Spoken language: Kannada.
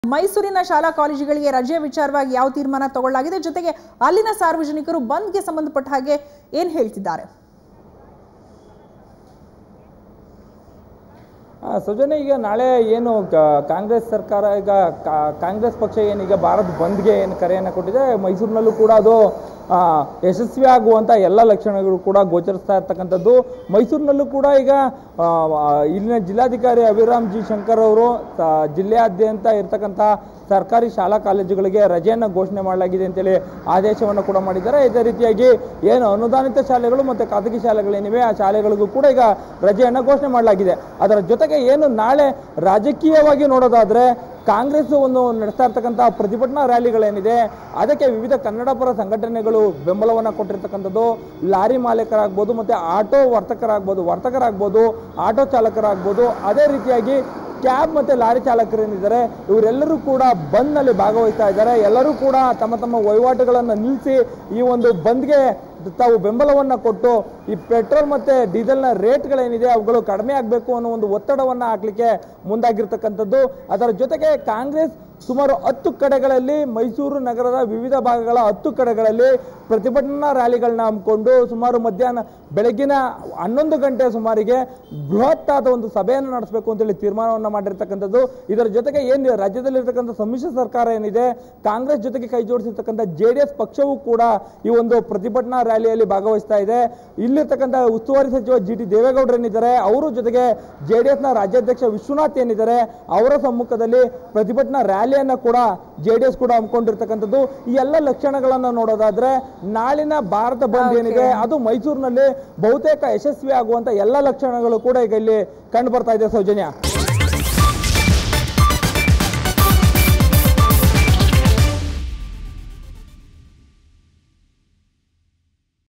ಮೈಸೂರಿನ ಶಾಲಾ ಕಾಲೇಜುಗಳಿಗೆ ರಜೆ ವಿಚಾರವಾಗಿ ಯಾವ ತೀರ್ಮಾನ ತಗೊಳ್ಳಲಾಗಿದೆ ಜೊತೆಗೆ ಅಲ್ಲಿನ ಸಾರ್ವಜನಿಕರು ಬಂದ್ಗೆ ಸಂಬಂಧಪಟ್ಟ ಹಾಗೆ ಏನ್ ಹೇಳ್ತಿದ್ದಾರೆ ಆ, ಸೌಜನ್ಯ ಈಗ ನಾಳೆ ಏನು ಕ- ಕಾಂಗ್ರೆಸ್ ಸರ್ಕಾರ ಈಗ ಕಾ- ಕಾಂಗ್ರೆಸ್ ಪಕ್ಷ ಏನೀಗ ಭಾರತ್ ಬಂದ್ಗೆ ಏನು ಕರೆಯನ್ನು ಕೊಟ್ಟಿದೆ ಮೈಸೂರಿನಲ್ಲೂ ಕೂಡ ಅದು ಆ, ಯಶಸ್ವಿ ಆಗುವಂಥ ಎಲ್ಲ ಲಕ್ಷಣಗಳು ಕೂಡ ಗೋಚರಿಸ್ತಾ ಇರ್ತಕ್ಕಂಥದ್ದು ಮೈಸೂರಿನಲ್ಲೂ ಕೂಡ ಈಗ ಆ, ಆ, ಇಲ್ಲಿನ ಜಿಲ್ಲಾಧಿಕಾರಿ ಅಭಿರಾಮ್ ಜಿ ಶಂಕರ್ ಅವರು ತ- ಜಿಲ್ಲೆಯಾದ್ಯಂತ ಇರ್ತಕ್ಕಂಥ ಸರ್ಕಾರಿ ಶಾಲಾ ಕಾಲೇಜುಗಳಿಗೆ ರಜೆಯನ್ನು ಘೋಷಣೆ ಮಾಡಲಾಗಿದೆ ಅಂತೇಳಿ ಆದೇಶವನ್ನು ಕೂಡ ಮಾಡಿದ್ದಾರೆ ಇದೇ ರೀತಿಯಾಗಿ ಏನು ಅನುದಾನಿತ ಶಾಲೆಗಳು ಮತ್ತು ಖಾಸಗಿ ಶಾಲೆಗಳೇನಿವೆ ಆ ಶಾಲೆಗಳಿಗೂ ಕೂಡ ಈಗ ರಜೆಯನ್ನು ಘೋಷಣೆ ಮಾಡಲಾಗಿದೆ ಅದರ ಜೊತೆಗೆ ಏನು ನಾಳೆ ರಾಜಕೀಯವಾಗಿ ನೋಡೋದಾದ್ರೆ ಕಾಂಗ್ರೆಸ್ ಒಂದು ನಡೆಸ್ತಾ ಇರ್ತಕ್ಕಂಥ ಪ್ರತಿಭಟನಾ ರ್ಯಾಲಿಗಳೇನಿದೆ ಅದಕ್ಕೆ ವಿವಿಧ ಕನ್ನಡ ಪರ ಸಂಘಟನೆಗಳು ಬೆಂಬಲವನ್ನು ಕೊಟ್ಟಿರ್ತಕ್ಕಂಥದ್ದು ಲಾರಿ ಮಾಲೀಕರಾಗ್ಬೋದು ಮತ್ತು ಆಟೋ ವರ್ತಕರಾಗ್ಬೋದು ವರ್ತಕರಾಗ್ಬೋದು ಆಟೋ ಚಾಲಕರಾಗ್ಬೋದು ಅದೇ ರೀತಿಯಾಗಿ ಕ್ಯಾಬ್ ಮತ್ತು ಲಾರಿ ಚಾಲಕರೇನಿದ್ದಾರೆ ಇವರೆಲ್ಲರೂ ಕೂಡ ಬಂದ್ನಲ್ಲಿ ಭಾಗವಹಿಸ್ತಾ ಇದ್ದಾರೆ ಎಲ್ಲರೂ ಕೂಡ ತಮ್ಮ ತಮ್ಮ ವಹಿವಾಟುಗಳನ್ನು ನಿಲ್ಲಿಸಿ ಈ ಒಂದು ಬಂದ್ಗೆ ತಾವು ಬೆಂಬಲವನ್ನು ಕೊಟ್ಟು ಈ ಪೆಟ್ರೋಲ್ ಮತ್ತು ಡೀಸೆಲ್ನ ರೇಟ್ಗಳೇನಿದೆ ಅವುಗಳು ಕಡಿಮೆ ಆಗಬೇಕು ಅನ್ನೋ ಒಂದು ಒತ್ತಡವನ್ನು ಹಾಕಲಿಕ್ಕೆ ಮುಂದಾಗಿರ್ತಕ್ಕಂಥದ್ದು ಅದರ ಜೊತೆಗೆ ಕಾಂಗ್ರೆಸ್ ಸುಮಾರು ಹತ್ತು ಕಡೆಗಳಲ್ಲಿ ಮೈಸೂರು ನಗರದ ವಿವಿಧ ಭಾಗಗಳ ಹತ್ತು ಕಡೆಗಳಲ್ಲಿ ಪ್ರತಿಭಟನಾ ರ್ಯಾಲಿಗಳನ್ನ ಹಮ್ಮಿಕೊಂಡು ಸುಮಾರು ಮಧ್ಯಾಹ್ನ ಬೆಳಗ್ಗಿನ ಹನ್ನೊಂದು ಗಂಟೆ ಸುಮಾರಿಗೆ ಬೃಹತ್ತಾದ ಒಂದು ಸಭೆಯನ್ನು ನಡೆಸಬೇಕು ಅಂತೇಳಿ ತೀರ್ಮಾನವನ್ನು ಮಾಡಿರ್ತಕ್ಕಂಥದ್ದು ಇದರ ಜೊತೆಗೆ ಏನು ರಾಜ್ಯದಲ್ಲಿರ್ತಕ್ಕಂಥ ಸಮ್ಮಿಶ್ರ ಸರ್ಕಾರ ಏನಿದೆ ಕಾಂಗ್ರೆಸ್ ಜೊತೆಗೆ ಕೈ ಜೋಡಿಸಿರ್ತಕ್ಕಂಥ ಜೆ ಡಿ ಎಸ್ ಪಕ್ಷವೂ ಕೂಡ ಈ ಒಂದು ಪ್ರತಿಭಟನಾ ರ್ಯಾಲಿಯಲ್ಲಿ ಭಾಗವಹಿಸ್ತಾ ಇದೆ ಇಲ್ಲಿರ್ತಕ್ಕಂಥ ಉಸ್ತುವಾರಿ ಸಚಿವ ಜಿ ಟಿ ದೇವೇಗೌಡರು ಏನಿದ್ದಾರೆ ಅವರು ಜೊತೆಗೆ ಜೆ ಡಿ ಎಸ್ನ ರಾಜ್ಯಾಧ್ಯಕ್ಷ ವಿಶ್ವನಾಥ್ ಏನಿದ್ದಾರೆ ಅವರ ಸಮ್ಮುಖದಲ್ಲಿ ಪ್ರತಿಭಟನಾ ರ್ಯಾಲಿಯನ್ನು ಕೂಡ ಜೆ ಡಿ ಎಸ್ ಕೂಡ ಹಮ್ಮಿಕೊಂಡಿರ್ತಕ್ಕಂಥದ್ದು ಈ ಎಲ್ಲ ಲಕ್ಷಣಗಳನ್ನು ನೋಡೋದಾದ್ರೆ ನಾಳಿನ ಭಾರತ ಬಂದ್ ಏನಿದೆ ಅದು ಮೈಸೂರಿನಲ್ಲಿ ಬಹುತೇಕ ಯಶಸ್ವಿ ಆಗುವಂತ ಎಲ್ಲ ಲಕ್ಷಣಗಳು ಕೂಡ ಈಗ ಇಲ್ಲಿ ಕಂಡು ಬರ್ತಾ ಇದೆ ಸೌಜನ್ಯ